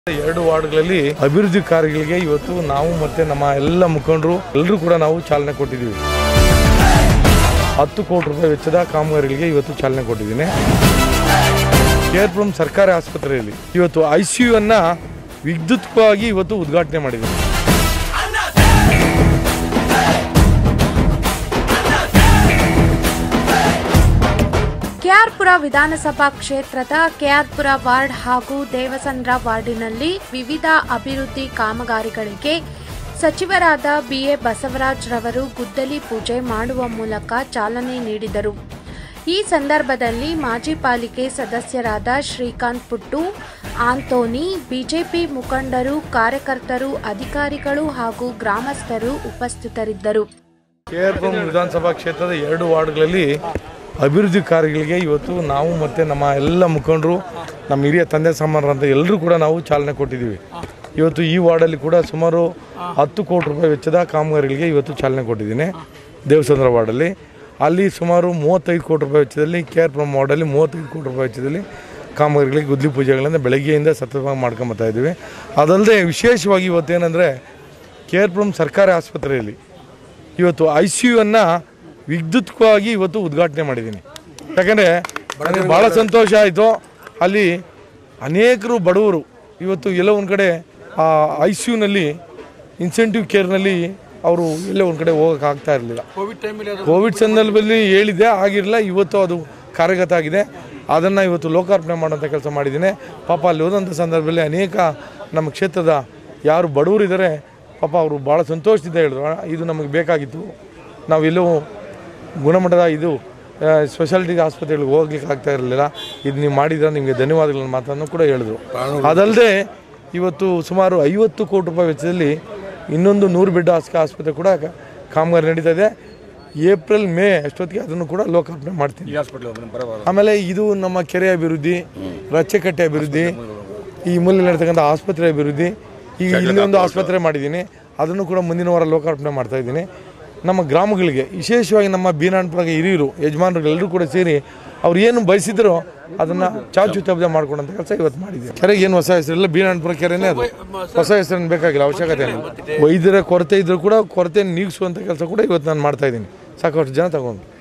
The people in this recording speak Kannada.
ಎರಡು ವಾರ್ಡ್ಗಳಲ್ಲಿ ಅಭಿವೃದ್ಧಿ ಕಾರ್ಯಗಳಿಗೆ ಇವತ್ತು ನಾವು ಮತ್ತೆ ನಮ್ಮ ಎಲ್ಲ ಮುಖಂಡರು ಎಲ್ಲರೂ ಕೂಡ ನಾವು ಚಾಲನೆ ಕೊಟ್ಟಿದ್ದೀವಿ ಹತ್ತು ಕೋಟಿ ರೂಪಾಯಿ ವೆಚ್ಚದ ಕಾಮಗಾರಿಗಳಿಗೆ ಇವತ್ತು ಚಾಲನೆ ಕೊಟ್ಟಿದ್ದೀನಿ ಕೇರ್ಪುರಂ ಸರ್ಕಾರಿ ಆಸ್ಪತ್ರೆಯಲ್ಲಿ ಇವತ್ತು ಐ ಸಿ ಯು ಅನ್ನ ವಿದ್ಯುತ್ವಾಗಿ ಇವತ್ತು ಉದ್ಘಾಟನೆ ಮಾಡಿದ್ದೀನಿ ಕೆಆರ್ಪುರ ವಿಧಾನಸಭಾ ಕ್ಷೇತ್ರದ ಕೆಆರ್ಪುರ ವಾರ್ಡ್ ಹಾಗೂ ದೇವಸಂದ್ರ ವಾರ್ಡಿನಲ್ಲಿ ವಿವಿಧ ಅಭಿವೃದ್ಧಿ ಕಾಮಗಾರಿಗಳಿಗೆ ಸಚಿವರಾದ ಬಿಎ ಬಸವರಾಜ್ ರವರು ಗುದ್ದಲಿ ಪೂಜೆ ಮಾಡುವ ಮೂಲಕ ಚಾಲನೆ ನೀಡಿದರು ಈ ಸಂದರ್ಭದಲ್ಲಿ ಮಾಜಿ ಪಾಲಿಕೆ ಸದಸ್ಯರಾದ ಶ್ರೀಕಾಂತ್ ಪುಟ್ಟು ಆಂತೋನಿ ಬಿಜೆಪಿ ಮುಖಂಡರು ಕಾರ್ಯಕರ್ತರು ಅಧಿಕಾರಿಗಳು ಹಾಗೂ ಗ್ರಾಮಸ್ಥರು ಉಪಸ್ಥಿತರಿದ್ದರು ಕೇರ್ಪುರಂ ವಿಧಾನಸಭಾ ಕ್ಷೇತ್ರದ ಎರಡು ವಾರ್ಡ್ಗಳಲ್ಲಿ ಅಭಿವೃದ್ಧಿ ಕಾರ್ಯಗಳಿಗೆ ಇವತ್ತು ನಾವು ಮತ್ತು ನಮ್ಮ ಎಲ್ಲ ಮುಖಂಡರು ನಮ್ಮ ಹಿರಿಯ ತಂದೆ ಸಮಾನರಂತ ಎಲ್ಲರೂ ಕೂಡ ನಾವು ಚಾಲನೆ ಕೊಟ್ಟಿದ್ದೀವಿ ಇವತ್ತು ಈ ವಾರ್ಡಲ್ಲಿ ಕೂಡ ಸುಮಾರು ಹತ್ತು ಕೋಟಿ ರೂಪಾಯಿ ವೆಚ್ಚದ ಕಾಮಗಾರಿಗಳಿಗೆ ಇವತ್ತು ಚಾಲನೆ ಕೊಟ್ಟಿದ್ದೀನಿ ದೇವಸಂದ್ರ ವಾರ್ಡಲ್ಲಿ ಅಲ್ಲಿ ಸುಮಾರು ಮೂವತ್ತೈದು ಕೋಟಿ ರೂಪಾಯಿ ವೆಚ್ಚದಲ್ಲಿ ಕೇರ್ಪುರಂ ವಾರ್ಡಲ್ಲಿ ಮೂವತ್ತೈದು ಕೋಟಿ ರೂಪಾಯಿ ವೆಚ್ಚದಲ್ಲಿ ಕಾಮಗಾರಿಗಳಿಗೆ ಗುದ್ಲಿ ಪೂಜೆಗಳಿಂದ ಬೆಳಗ್ಗೆಯಿಂದ ಸತತವಾಗಿ ಮಾಡ್ಕೊಂಬತ್ತಾ ಇದ್ದೀವಿ ಅದಲ್ಲದೆ ವಿಶೇಷವಾಗಿ ಇವತ್ತೇನೆಂದರೆ ಕೇರ್ಪುರಂ ಸರ್ಕಾರಿ ಆಸ್ಪತ್ರೆಯಲ್ಲಿ ಇವತ್ತು ಐ ಸಿ ಯು ಅನ್ನ ವಿದ್ಯುತ್ವಾಗಿ ಇವತ್ತು ಉದ್ಘಾಟನೆ ಮಾಡಿದ್ದೀನಿ ಯಾಕಂದರೆ ನನಗೆ ಭಾಳ ಸಂತೋಷ ಆಯಿತು ಅಲ್ಲಿ ಅನೇಕರು ಬಡವರು ಇವತ್ತು ಎಲ್ಲೋ ಒಂದು ಕಡೆ ಆ ಐ ಸಿ ಯುನಲ್ಲಿ ಇನ್ಸೆಂಟಿವ್ ಕೇರ್ನಲ್ಲಿ ಅವರು ಎಲ್ಲೋ ಒಂದು ಕಡೆ ಹೋಗೋಕೆ ಆಗ್ತಾ ಇರಲಿಲ್ಲ ಕೋವಿಡ್ ಸಂದರ್ಭದಲ್ಲಿ ಹೇಳಿದೆ ಆಗಿರಲಿಲ್ಲ ಇವತ್ತು ಅದು ಕಾರ್ಯಗತ ಆಗಿದೆ ಅದನ್ನು ಇವತ್ತು ಲೋಕಾರ್ಪಣೆ ಮಾಡೋಂಥ ಕೆಲಸ ಮಾಡಿದ್ದೀನಿ ಪಾಪ ಅಲ್ಲಿ ಹೋದಂಥ ಸಂದರ್ಭದಲ್ಲಿ ಅನೇಕ ನಮ್ಮ ಕ್ಷೇತ್ರದ ಯಾರು ಬಡವರು ಇದ್ದಾರೆ ಪಾಪ ಅವರು ಭಾಳ ಸಂತೋಷದಿಂದ ಹೇಳಿದ್ರು "ಅಣ್ಣ, ಇದು ನಮಗೆ ಬೇಕಾಗಿತ್ತು ನಾವೆಲ್ಲೂ ಗುಣಮಟ್ಟದ ಇದು ಸ್ಪೆಷಾಲಿಟಿ ಆಸ್ಪತ್ರೆಗಳಿಗೆ ಹೋಗ್ಲಿಕ್ಕೆ ಆಗ್ತಾ ಇರಲಿಲ್ಲ ಇದು ನೀವು ಮಾಡಿದ್ರೆ ನಿಮಗೆ ಧನ್ಯವಾದಗಳ ಮಾತನ್ನು ಕೂಡ ಹೇಳಿದ್ರು ಅದಲ್ಲದೆ ಇವತ್ತು ಸುಮಾರು ಐವತ್ತು ಕೋಟಿ ರೂಪಾಯಿ ವೆಚ್ಚದಲ್ಲಿ ಇನ್ನೊಂದು ನೂರು ಬೆಡ್ ಆಸ್ಕ ಆಸ್ಪತ್ರೆ ಕೂಡ ಕ- ಕಾಮಗಾರಿ ನಡೀತಾ ಇದೆ ಏಪ್ರಿಲ್ ಮೇ ಅಷ್ಟೊತ್ತಿಗೆ ಅದನ್ನು ಕೂಡ ಲೋಕಾರ್ಪಣೆ ಮಾಡ್ತೀನಿ ಆಮೇಲೆ ಇದು ನಮ್ಮ ಕೆರೆ ಅಭಿವೃದ್ಧಿ ರಚ್ಚೆಕಟ್ಟೆ ಅಭಿವೃದ್ಧಿ ಈ ಮೂಲೆಯಲ್ಲಿ ನಡೀತಕ್ಕಂಥ ಆಸ್ಪತ್ರೆ ಅಭಿವೃದ್ಧಿ ಈಗ ಇಲ್ಲೊಂದು ಆಸ್ಪತ್ರೆ ಮಾಡಿದ್ದೀನಿ ಅದನ್ನು ಕೂಡ ಮುಂದಿನ ವಾರ ಲೋಕಾರ್ಪಣೆ ಮಾಡ್ತಾ ಇದ್ದೀನಿ ನಮ್ಮ ಗ್ರಾಮಗಳಿಗೆ ವಿಶೇಷವಾಗಿ ನಮ್ಮ ಬೀನಾನ್ಪುರ ಹಿರಿಯರು ಯಜಮಾನರು ಎಲ್ಲರೂ ಕೂಡ ಸೇರಿ ಅವ್ರು ಏನು ಬಯಸಿದ್ರೋ ಅದನ್ನು ಚಾಚು ತಪ್ಪದೆ ಮಾಡ್ಕೊಂಡಂತ ಕೆಲಸ ಇವತ್ತು ಮಾಡಿದ್ದೀವಿ ಕೆರೆಗೆ ಏನು ಹೊಸ ಹೆಸರಿಲ್ಲ ಬೀನಾನ್ಪುರ ಕೆರೆನೇ ಅದು ಹೊಸ ಹೆಸರನ್ನು ಬೇಕಾಗಿಲ್ಲ ಅವಶ್ಯಕತೆ ಇಲ್ಲ ವೈದ್ಯರ ಕೊರತೆ ಇದ್ರೂ ಕೂಡ ಕೊರತೆ ನೀಗಿಸುವಂಥ ಕೆಲಸ ಕೂಡ ಇವತ್ತು ನಾನು ಮಾಡ್ತಾ ಇದ್ದೀನಿ ಸಾಕಷ್ಟು ಜನ ತಗೊಂಡು